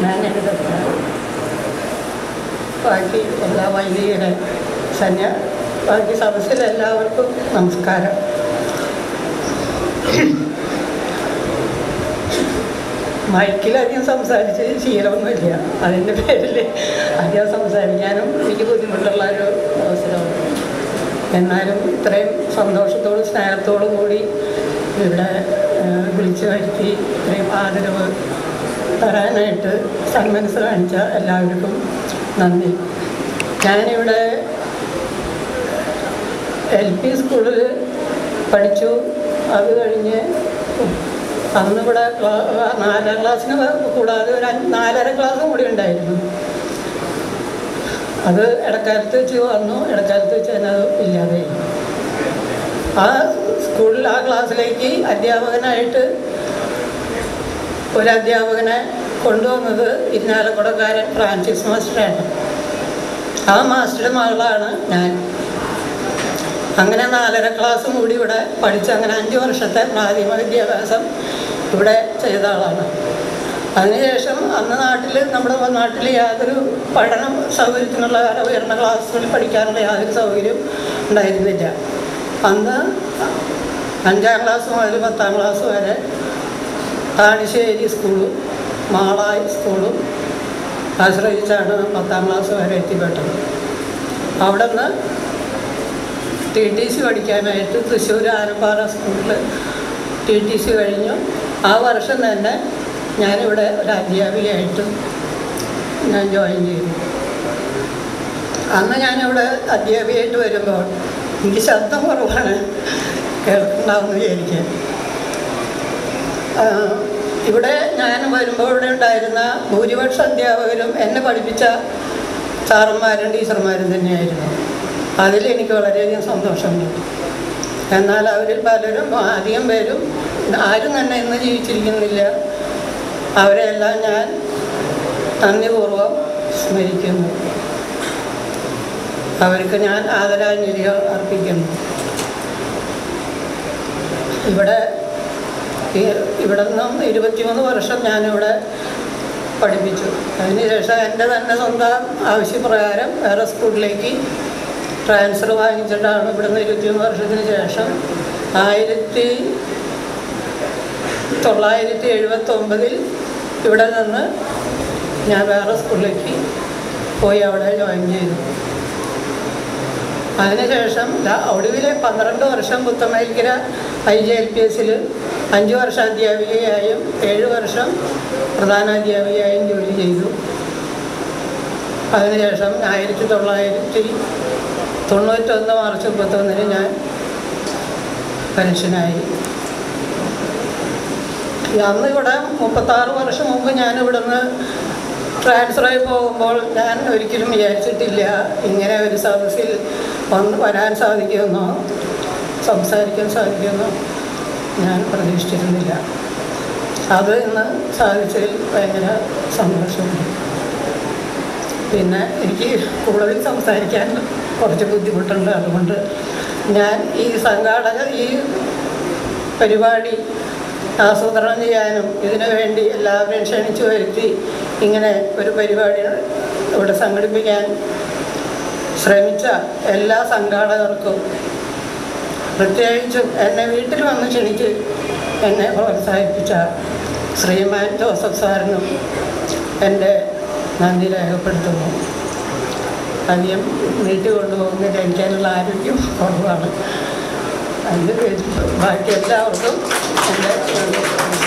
ഞാൻ എഴുതുന്നത് ബാക്കി എല്ലാ വൈദികരെ സന്യ ബാക്കി സദസ്സിലെല്ലാവർക്കും നമസ്കാരം മൈക്കിലധികം സംസാരിച്ച് ശീലമൊന്നുമില്ല അതിൻ്റെ പേരിൽ അധികം സംസാരിക്കാനും എനിക്ക് ബുദ്ധിമുട്ടുള്ള ഒരു അവസരമാണ് എന്നാലും ഇത്രയും സന്തോഷത്തോടും സ്നേഹത്തോടും കൂടി ഇവിടെ ആ, വിളിച്ചു വരുത്തി ഇത്രയും ആദരവ് തരാനായിട്ട് സന്മനസ് കാണിച്ച എല്ലാവർക്കും നന്ദി ഞാനിവിടെ എൽ പി സ്കൂളിൽ പഠിച്ചു അത് കഴിഞ്ഞ് അന്നിവിടെ ക്ലാ- നാലാം ക്ലാസ്സിന് കൂടാതെ ഒരു അഞ്ച് നാലര ക്ലാസ്സും കൂടി ഉണ്ടായിരുന്നു അത് ഇടക്കാലത്ത് വെച്ച് വന്നു ഇടക്കാലത്ത് വെച്ച് തന്നെ അത് ഇല്ലാതെയായി ആ സ്കൂളിൽ ആ ക്ലാസ്സിലേക്ക് അധ്യാപകനായിട്ട് ഒരു അധ്യാപകനെ കൊണ്ടുവന്നത് ഇരിഞ്ഞാലക്കുടക്കാരൻ ഫ്രാൻസിസ് മാസ്റ്ററാണ് ആ മാസ്റ്ററുടെ മകളാണ് ഞാൻ അങ്ങനെ നാലര ക്ലാസ്സും കൂടി ഇവിടെ പഠിച്ച് അങ്ങനെ അഞ്ച് വർഷത്തെ പ്രാഥമിക വിദ്യാഭ്യാസം ഇവിടെ ചെയ്ത ആളാണ് അതിനുശേഷം അന്ന് നാട്ടിൽ നമ്മുടെ നാട്ടിൽ യാതൊരു പഠനം സൗകര്യത്തിനുള്ള ഉയർന്ന ക്ലാസ്സുകളിൽ പഠിക്കാനുള്ള യാതൊരു സൗകര്യവും ഉണ്ടായിരുന്നില്ല അന്ന് അഞ്ചാം ക്ലാസ് മുതൽ പത്താം ക്ലാസ് വരെ താണിശ്ശേരി സ്കൂളും മാളായി സ്കൂളും ആശ്രയിച്ചാണ് പത്താം ക്ലാസ് വരെ എത്തിപ്പെട്ടത് അവിടെ നിന്ന് ടി ടി സി പഠിക്കാനായിട്ട് തൃശ്ശൂർ ആനപ്പാറ സ്കൂളിൽ ടി ടി സി കഴിഞ്ഞു ആ വർഷം തന്നെ ഞാനിവിടെ ഒരു അധ്യാപികയായിട്ട് ഞാൻ ജോയിൻ ചെയ്തു അന്ന് ഞാനിവിടെ അധ്യാപികയായിട്ട് വരുമ്പോൾ എനിക്ക് ശബ്ദം കുറവാണ് കേൾക്കണ്ടാവുന്ന വിചാരിക്കാൻ ആ, ഇവിടെ ഞാൻ വരുമ്പോൾ ഇവിടെ ഉണ്ടായിരുന്ന ഭൂരിപക്ഷ അധ്യാപകരും എന്നെ പഠിപ്പിച്ച സാറന്മാരും ടീച്ചർമാരും തന്നെയായിരുന്നു അതിൽ എനിക്ക് വളരെയധികം സന്തോഷമുണ്ട് എന്നാൽ അവരിൽ പലരും അധികം പേരും ആരും തന്നെ ഇന്ന് ജീവിച്ചിരിക്കുന്നില്ല അവരെല്ലാം ഞാൻ നന്ദിപൂർവ്വം സ്മരിക്കുന്നു അവർക്ക് ഞാൻ ആദരാഞ്ജലികൾ അർപ്പിക്കുന്നു ഇവിടെ ഈ- ഇവിടെ നിന്നും ഇരുപത്തിമൂന്ന് വർഷം ഞാനിവിടെ പഠിപ്പിച്ചു അതിനുശേഷം എൻ്റെ തന്നെ സ്വന്തം ആവശ്യപ്രകാരം വേറെ സ്കൂളിലേക്ക് ട്രാൻസ്ഫർ വാങ്ങിച്ചിട്ടാണ് ഇവിടുന്ന് ഇരുപത്തിമൂന്ന് വർഷത്തിന് ശേഷം ആയിരത്തി തൊള്ളായിരത്തി എഴുപത്തൊമ്പതിൽ ഇവിടെ നിന്ന് ഞാൻ വേറെ സ്കൂളിലേക്ക് പോയി അവിടെ ജോയിൻ ചെയ്തു അതിനുശേഷം ദാ ഒടുവിലെ പന്ത്രണ്ട് വർഷം പുത്തമേൽക്കര ഐ ജെ എൽ പി എസിൽ അഞ്ച് വർഷം അധ്യാപികയായും ഏഴ് വർഷം പ്രധാനാധ്യാപികയായും ജോലി ചെയ്തു അതിനുശേഷം ആയിരത്തി തൊള്ളായിരത്തി തൊണ്ണൂറ്റൊന്ന് മാർച്ച് മുപ്പത്തൊന്നിന് ഞാൻ പെൻഷനായി ഈ അന്ന് ഇവിടെ മുപ്പത്താറ് വർഷം മുമ്പ് ഞാൻ ഇവിടുന്ന് ട്രാൻസ്ഫറായി പോകുമ്പോൾ ഞാൻ ഒരിക്കലും വിചാരിച്ചിട്ടില്ല ഇങ്ങനെ ഒരു സദസ്സിൽ വന്ന് വരാൻ സാധിക്കുമെന്നോ സംസാരിക്കാൻ സാധിക്കുമെന്നോ ഞാൻ പ്രതീക്ഷിച്ചിരുന്നില്ല അത് ഇന്ന് സാധിച്ചതിൽ ഭയങ്കര സന്തോഷമുണ്ട് പിന്നെ എനിക്ക് കൂടുതൽ സംസാരിക്കാൻ കുറച്ച് ബുദ്ധിമുട്ടുണ്ട് അതുകൊണ്ട് ഞാൻ ഈ സംഘാടക ഈ പരിപാടി ആസൂത്രണം ചെയ്യാനും ഇതിനു വേണ്ടി എല്ലാവരെയും ക്ഷണിച്ചു വരുത്തി ഇങ്ങനെ ഒരു പരിപാടി ഇവിടെ സംഘടിപ്പിക്കാൻ ശ്രമിച്ച എല്ലാ സംഘാടകർക്കും പ്രത്യേകിച്ചും എന്നെ വീട്ടിൽ വന്ന് ക്ഷണിച്ച് എന്നെ പ്രോത്സാഹിപ്പിച്ച ശ്രീമാൻ ജോസഫ് സാറിനും എൻ്റെ നന്ദി രേഖപ്പെടുത്തുന്നു അധികം വീട്ടിൽ കൊണ്ടുപോകുന്നില്ല എനിക്കതിനുള്ള ആരോഗ്യം കുറവാണ് അതിന് ബാക്കി എല്ലാവർക്കും എൻ്റെ നന്ദി